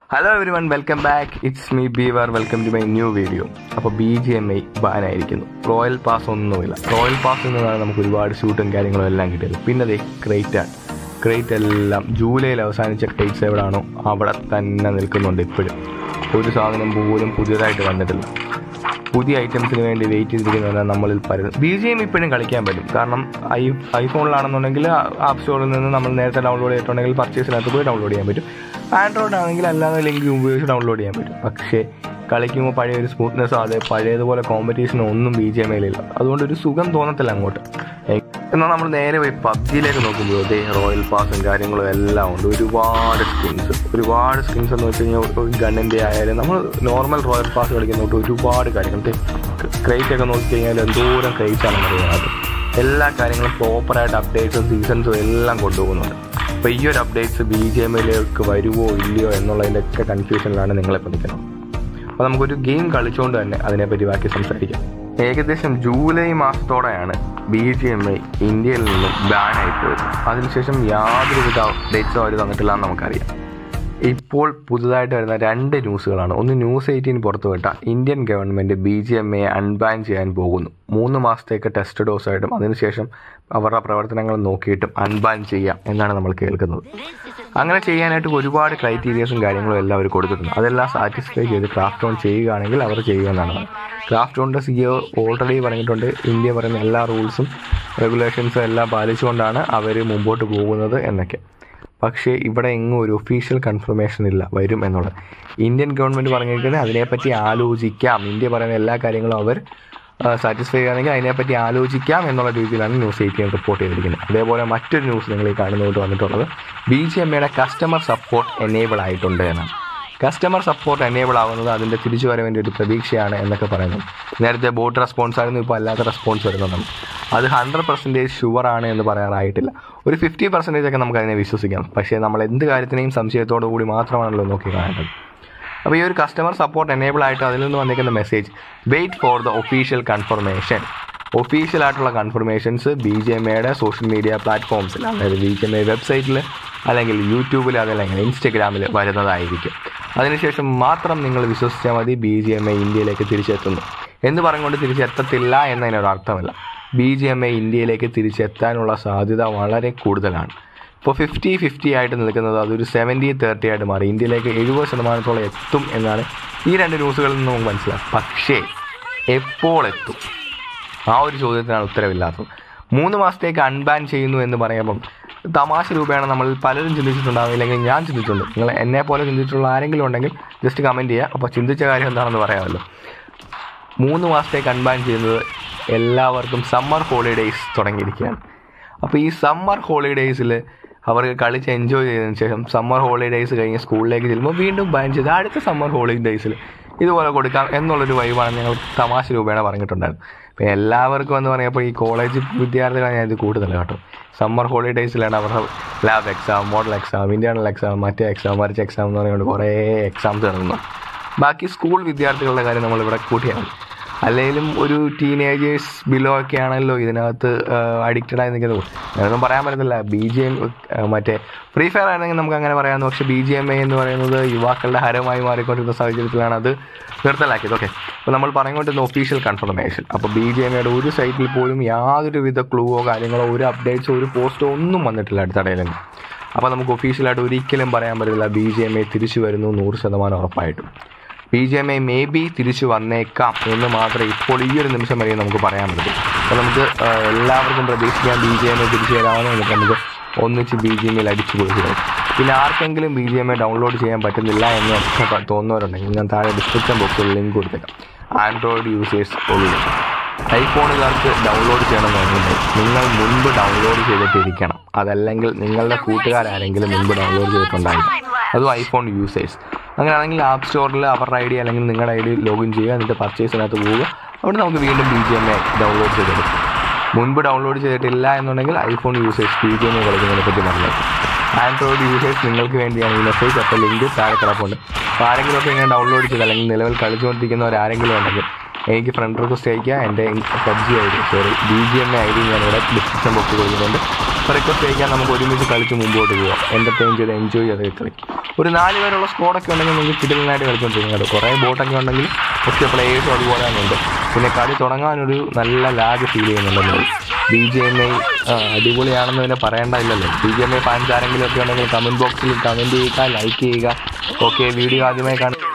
hello every one welcome back it's me Beaver welcome to my new video അപ്പോൾ B G M I ബാനായിരിക്കുന്നു royal pass ഒന്നുമില്ല royal pass എന്നതാണ് നമുക്ക് ഒരുപാട് ഷൂട്ടും കാര്യങ്ങളും എല്ലാം കിട്ടിയത് പിന്നെ അതെ ക്രേറ്റ് ആണ് ക്രേറ്റ് എല്ലാം ജൂലൈയിൽ അവസാനിച്ച ക്രേറ്റ്സ് എവിടെയാണോ അവിടെ തന്നെ നിൽക്കുന്നുണ്ട് ഇപ്പോഴും ഒരു സാധനം പോലും പുതിയതായിട്ട് വന്നിട്ടില്ല പുതിയ ഐറ്റംസിന് വേണ്ടി വെയിറ്റ് ചെയ്തിരിക്കുന്നതാണ് നമ്മളിൽ പലരും ബി ജി എം ഇപ്പോഴും കളിക്കാൻ പറ്റും കാരണം ഐ ഐഫോണിലാണെന്നുണ്ടെങ്കിൽ ആപ്പ് സ്റ്റോറിൽ നിന്ന് നമ്മൾ നേരത്തെ ഡൗൺലോഡ് ചെയ്തിട്ടുണ്ടെങ്കിൽ പർച്ചേസിനകത്ത് പോയി ഡൗൺലോഡ് ചെയ്യാൻ പറ്റും ആൻഡ്രോയിഡ് ആണെങ്കിൽ അല്ലാതെ ലിങ്ക് ഉപയോഗിച്ച് ഡൗൺലോഡ് ചെയ്യാൻ പറ്റും പക്ഷേ കളിക്കുമ്പോൾ പഴയ ഒരു സ്മൂത്ത്നെസ്സോ അതെ പഴയതുപോലെ കോമ്പറ്റീഷനോ ഒന്നും ബി ജി എം ഐയിലില്ല അതുകൊണ്ട് ഒരു സുഖം തോന്നത്തില്ല അങ്ങോട്ട് എന്നാൽ നമ്മൾ നേരെ പോയി പബ്ജിയിലേക്ക് നോക്കുമ്പോൾ അതേ റോയൽ പാസും കാര്യങ്ങളും എല്ലാം ഉണ്ട് ഒരുപാട് സ്കിൻസ് ഒരുപാട് സ്കിൻസ് എന്ന് വെച്ച് കഴിഞ്ഞാൽ ഒരു ഗണ്ണിൻ്റെ ആയാലും നമ്മൾ നോർമൽ റോയൽ പാസ് കളിക്കുന്നോട്ട് ഒരുപാട് കാര്യങ്ങൾ ക്രേറ്റ് ഒക്കെ നോക്കി കഴിഞ്ഞാൽ എന്തോരം ക്രേറ്റ് ആണെന്ന് അറിയാം എല്ലാ കാര്യങ്ങളും പ്രോപ്പറായിട്ട് അപ്ഡേറ്റ്സും സീസൺസും എല്ലാം കൊണ്ടുപോകുന്നുണ്ട് അപ്പോൾ ഈ ഒരു അപ്ഡേറ്റ്സ് ബി ജി എം ഐയിലേക്ക് വരുമോ ഇല്ലയോ എന്നുള്ളതിൻ്റെ ഒക്കെ കൺഫ്യൂഷനിലാണ് നിങ്ങളിപ്പോൾ നിൽക്കുന്നത് അപ്പോൾ നമുക്കൊരു ഗെയിം കളിച്ചുകൊണ്ട് തന്നെ അതിനെപ്പറ്റി ബാക്കി സംസാരിക്കാം ഏകദേശം ജൂലൈ മാസത്തോടെയാണ് ബി ജി എം ഐ ഇന്ത്യയിൽ നിന്നും ബാൻ ആയിപ്പോയത് അതിനുശേഷം യാതൊരുവിധ അപ്ഡേറ്റ്സും അവർ തന്നിട്ടില്ല എന്ന് നമുക്കറിയാം ഇപ്പോൾ പുതുതായിട്ട് വരുന്ന രണ്ട് ന്യൂസുകളാണ് ഒന്ന് ന്യൂസ് എയ്റ്റീൻ പുറത്തുവിട്ട Indian government B G M A unban ചെയ്യാൻ പോകുന്നു മൂന്ന് മാസത്തേക്ക് ടെസ്റ്റ് ഡോസായിട്ടും അതിനുശേഷം അവരുടെ പ്രവർത്തനങ്ങൾ നോക്കിയിട്ടും അൺബാൻ ചെയ്യാം എന്നാണ് നമ്മൾ കേൾക്കുന്നത് അങ്ങനെ ചെയ്യാനായിട്ട് ഒരുപാട് ക്രൈറ്റീരിയസും കാര്യങ്ങളും എല്ലാം അവർ കൊടുത്തിട്ടുണ്ട് അതെല്ലാം സാറ്റിസ്ഫൈ ചെയ്ത് ക്രാഫ്റ്റ് ഓൺ ചെയ്യുകയാണെങ്കിൽ അവർ ചെയ്യുമെന്നാണ് ക്രാഫ്റ്റ് ഓണിൻ്റെ സി ഒ ഓൾറെഡി പറഞ്ഞിട്ടുണ്ട് ഇന്ത്യ പറയുന്ന എല്ലാ റൂൾസും റെഗുലേഷൻസും എല്ലാം പാലിച്ചുകൊണ്ടാണ് അവർ മുമ്പോട്ട് പോകുന്നത് എന്നൊക്കെ പക്ഷേ ഇവിടെ എങ്ങും ഒരു ഒഫീഷ്യൽ കൺഫർമേഷൻ ഇല്ല വരും എന്നുള്ളത് ഇന്ത്യൻ ഗവൺമെൻറ് പറഞ്ഞിരിക്കുന്നത് അതിനെപ്പറ്റി ആലോചിക്കാം ഇന്ത്യ പറയുന്ന എല്ലാ കാര്യങ്ങളും അവർ സാറ്റിസ്ഫൈ ചെയ്യുകയാണെങ്കിൽ അതിനെപ്പറ്റി ആലോചിക്കാം എന്നുള്ള രീതിയിലാണ് ന്യൂസ് എയ്റ്റീൻ റിപ്പോർട്ട് ചെയ്തിരിക്കുന്നത് അതേപോലെ മറ്റൊരു ന്യൂസ് നിങ്ങൾ ഈ കാണുന്നതുകൊണ്ട് വന്നിട്ടുള്ളത് ബി ജി എം എയുടെ കസ്റ്റമർ സപ്പോർട്ട് എനേബിൾ ആയിട്ടുണ്ട് എന്നാണ് കസ്റ്റമർ സപ്പോർട്ട് എനേബിൾ ആവുന്നത് അതിൻ്റെ തിരിച്ചു വരവിൻ്റെ ഒരു പ്രതീക്ഷയാണ് എന്നൊക്കെ പറയുന്നത് നേരത്തെ ബോട്ട് റെസ്പോൺസ് ആയിരുന്നു ഇപ്പോൾ അല്ലാത്ത റെസ്പോൺസ് വരുന്നുണ്ട് അത് ഹൺഡ്രഡ് പെർസെൻറ്റേജ് ഷുവർ ആണ് എന്ന് പറയാറായിട്ടില്ല ഒരു ഫിഫ്റ്റി പെർസെൻറ്റേജ് ഒക്കെ നമുക്ക് അതിനെ വിശ്വസിക്കാം പക്ഷേ നമ്മൾ എന്ത് കാര്യത്തിനെയും സംശയത്തോടു കൂടി മാത്രമാണല്ലോ നോക്കി കാണേണ്ടത് അപ്പോൾ ഈ ഒരു കസ്റ്റമർ സപ്പോർട്ട് എനേബിൾ ആയിട്ട് അതിൽ നിന്ന് വന്നിരിക്കുന്ന message wait for the official confirmation official ആയിട്ടുള്ള കൺഫർമേഷൻസ് ബി ജി എം എയുടെ സോഷ്യൽ മീഡിയ പ്ലാറ്റ്ഫോംസിൽ അതായത് ബി ജി എം എ വെബ്സൈറ്റിൽ അല്ലെങ്കിൽ യൂട്യൂബിൽ അതല്ലെങ്കിൽ ഇൻസ്റ്റഗ്രാമിൽ വരുന്നതായിരിക്കും അതിനുശേഷം മാത്രം നിങ്ങൾ വിശ്വസിച്ചാൽ മതി ബി ജി എം എ ഇന്ത്യയിലേക്ക് തിരിച്ചെത്തുന്നു എന്ന് പറഞ്ഞുകൊണ്ട് തിരിച്ചെത്തത്തില്ല എന്നതിനൊരു അർത്ഥമില്ല ബി ജി എം എ ഇന്ത്യയിലേക്ക് തിരിച്ചെത്താനുള്ള സാധ്യത വളരെ കൂടുതലാണ് ഇപ്പോൾ ഫിഫ്റ്റി ഫിഫ്റ്റി ആയിട്ട് നിൽക്കുന്നത് അതൊരു സെവൻറ്റി തേർട്ടി ആയിട്ട് മാറി ഇന്ത്യയിലേക്ക് എഴുപത് ശതമാനത്തോളം എത്തും എന്നാണ് ഈ രണ്ട് ന്യൂസുകളിൽ നിന്ന് നമുക്ക് മനസ്സിലാക്കും പക്ഷേ എപ്പോൾ എത്തും ആ ഒരു ചോദ്യത്തിനാണ് ഉത്തരവില്ലാത്തത് മൂന്ന് മാസത്തേക്ക് അൺബാൻ ചെയ്യുന്നു എന്ന് പറയുമ്പം തമാശ രൂപേണ നമ്മൾ പലരും ചിന്തിച്ചിട്ടുണ്ടാവും ഇല്ലെങ്കിൽ ഞാൻ ചിന്തിച്ചിട്ടുണ്ട് നിങ്ങൾ എന്നെ പോലെ ചിന്തിച്ചിട്ടുള്ള ആരെങ്കിലും ഉണ്ടെങ്കിൽ ജസ്റ്റ് കമൻറ്റ് ചെയ്യുക അപ്പോൾ ചിന്തിച്ച കാര്യം എന്താണെന്ന് പറയാമല്ലോ മൂന്ന് മാസത്തേക്ക് അൺബാൻ ചെയ്യുന്നത് എല്ലാവർക്കും സമ്മർ ഹോളിഡേയ്സ് തുടങ്ങിയിരിക്കുകയാണ് അപ്പോൾ ഈ സമ്മർ ഹോളിഡേയ്സിൽ അവർക്ക് കളിച്ച് എൻജോയ് ചെയ്തതിന് ശേഷം സമ്മർ ഹോളിഡേയ്സ് കഴിഞ്ഞ് സ്കൂളിലേക്ക് ചെല്ലുമ്പോൾ വീണ്ടും ബാൻ ചെയ്ത് അടുത്ത സമ്മർ ഹോളിഡേയ്സിൽ ഇതുപോലെ കൊടുക്കാം എന്നുള്ളൊരു വൈവാണ് ഞങ്ങൾ തമാശ രൂപേണ പറഞ്ഞിട്ടുണ്ടായിരുന്നു പിന്നെ എല്ലാവർക്കും എന്ന് പറയുമ്പോൾ ഈ കോളേജ് വിദ്യാർത്ഥികളാണ് ഞാൻ ഇത് കൂടുതൽ കേട്ടോ സമ്മർ ഹോളിഡേയ്സിലാണ് അവരുടെ lab exam model exam internal exam മറ്റേ എക്സാം മറിച്ച എക്സാം എന്ന് പറഞ്ഞുകൊണ്ട് കുറേ എക്സാംസ് ഇറങ്ങുന്നു ബാക്കി സ്കൂൾ വിദ്യാർത്ഥികളുടെ കാര്യം നമ്മളിവിടെ കൂട്ടിയാണ് അല്ലെങ്കിലും ഒരു ടീനേജേഴ്സ് ബിലോ ഒക്കെ ആണല്ലോ ഇതിനകത്ത് അഡിക്റ്റഡ് ആയി നിൽക്കുന്നത് ഞാനൊന്നും പറയാൻ പറ്റത്തില്ല ബി ജി എം മറ്റേ ഫ്രീ ഫയർ ആണെങ്കിൽ നമുക്ക് അങ്ങനെ പറയാമെന്ന് പക്ഷേ ബി ജി എം എ എന്ന് പറയുന്നത് യുവാക്കളുടെ ഹരമായി മാറിക്കൊണ്ടിരുന്ന സാഹചര്യത്തിലാണ് അത് നിർത്തലാക്കിയത് ഓക്കെ അപ്പോൾ നമ്മൾ പറഞ്ഞുകൊണ്ടിരുന്ന ഒഫീഷ്യൽ കൺഫർമേഷൻ അപ്പോൾ ബി ജി എം എയുടെ ഒരു സൈറ്റിൽ പോലും യാതൊരുവിധ ക്ലൂവോ കാര്യങ്ങളോ ഒരു അപ്ഡേറ്റ്സോ ഒരു പോസ്റ്റോ ഒന്നും വന്നിട്ടില്ല അടുത്തിടയിൽ അപ്പോൾ നമുക്ക് ഒഫീഷ്യലായിട്ട് ഒരിക്കലും പറയാൻ പറ്റില്ല ബി ജി എം എ തിരിച്ചു വരുന്നു നൂറ് ശതമാനം ഉറപ്പായിട്ടും B G M I maybe തിരിച്ചു വന്നേക്കാം എന്ന് മാത്രമേ ഇപ്പോൾ ഈ ഒരു നിമിഷം വരെ നമുക്ക് പറയാൻ പറ്റൂ അപ്പോൾ നമുക്ക് എല്ലാവർക്കും പ്രതീക്ഷിക്കാം ബി ജി എം ഐ തിരിച്ചു വരാമെന്ന് എന്നിട്ട് നമുക്ക് ഒന്നിച്ച് ബി ജി എം ഐയിൽ അടിച്ചു കൊടുക്കുക പിന്നെ ആർക്കെങ്കിലും B G M I download ചെയ്യാൻ പറ്റുന്നില്ല എന്ന് ഒക്കെ തോന്നുന്നവരുണ്ടെങ്കിൽ ഞാൻ താഴെ ഡിസ്ക്രിപ്ഷൻ ബോക്സിൽ ലിങ്ക് കൊടുത്തേക്കാം ആൻഡ്രോയിഡ് യൂസേഴ്സ് ഉള്ളു ഐഫോണുകാർക്ക് ഡൗൺലോഡ് ചെയ്യണമെന്നുണ്ടെങ്കിൽ നിങ്ങൾ മുൻപ് ഡൗൺലോഡ് ചെയ്തിട്ടിരിക്കണം അതല്ലെങ്കിൽ നിങ്ങളുടെ കൂട്ടുകാരാരെങ്കിലും മുൻപ് ഡൗൺലോഡ് ചെയ്തിട്ടുണ്ടായിരിക്കും അതും ഐഫോൺ യൂസേഴ്സ് അങ്ങനെയാണെങ്കിൽ ആപ്പ് സ്റ്റോറിൽ അവരുടെ ഐ ഡി അല്ലെങ്കിൽ നിങ്ങളുടെ ഐ ഡി ലോഗിൻ ചെയ്യുക എന്നിട്ട് പർച്ചേസിനകത്ത് പോവുക അവിടെ നമുക്ക് വീണ്ടും B G M A download ചെയ്തെടുക്കും മുൻപ് ഡൗൺലോഡ് ചെയ്തിട്ടില്ല എന്നുണ്ടെങ്കിൽ iPhone users B G M A കളിക്കുന്നതിനെ പറ്റി മനസ്സിലാക്കും ആൻഡ്രോയിഡ് യൂസേഴ്സ് നിങ്ങൾക്ക് വേണ്ടിയാണ് ഈ മെസ്സേജ് അപ്പോൾ ലിങ്ക് താഴെ കിടപ്പുണ്ട് അപ്പോൾ ആരെങ്കിലുമൊക്കെ ഇങ്ങനെ ഡൗൺലോഡ് ചെയ്ത് അല്ലെങ്കിൽ നിലവിൽ കളിച്ചുകൊണ്ടിരിക്കുന്നവരാരെങ്കിലും ഉണ്ടെങ്കിൽ എനിക്ക് ഫ്രണ്ട് റിക്വസ്റ്റ് അയക്കുക എൻ്റെ PUBG I D sorry B G M A I D ഞാനിവിടെ ഡിസ്ക്രിപ്ഷൻ ബോക്സിൽ കൊടുക്കുന്നുണ്ട് റിക്വസ്റ്റ് അയക്കാൻ നമുക്ക് ഒരുമിച്ച് കളിച്ച് മുമ്പോട്ട് പോകാം എൻ്റർടൈൻ ചെയ്ത് എൻജോയ് ചെയ്ത് കളിക്കും ഒരു നാല് പേരുള്ള സ്കോഡൊക്കെ ഉണ്ടെങ്കിൽ നിങ്ങൾക്ക് കിടലിനായിട്ട് കളിച്ചുകൊണ്ടിരിക്കുന്നത് കുറേ ബോട്ടൊക്കെ ഉണ്ടെങ്കിൽ ഒക്കെ പ്ലേയേഴ്സും അതുപോലെ തന്നെ ഉണ്ട് പിന്നെ കളി തുടങ്ങാനൊരു നല്ല ലാഗ് ഫീൽ ചെയ്യുന്നുണ്ടെന്ന് ബി ജി എം ഐ അടിപൊളിയാണെന്ന് പിന്നെ പറയേണ്ടതില്ലല്ലോ B G M I fans ആരെങ്കിലും ഒക്കെ ഉണ്ടെങ്കിൽ കമൻറ്റ് ബോക്സിൽ കമൻറ്റ് ചെയ്യുക ലൈക്ക് ചെയ്യുക ഓക്കെ വീഡിയോ ആദ്യമായി കാണുക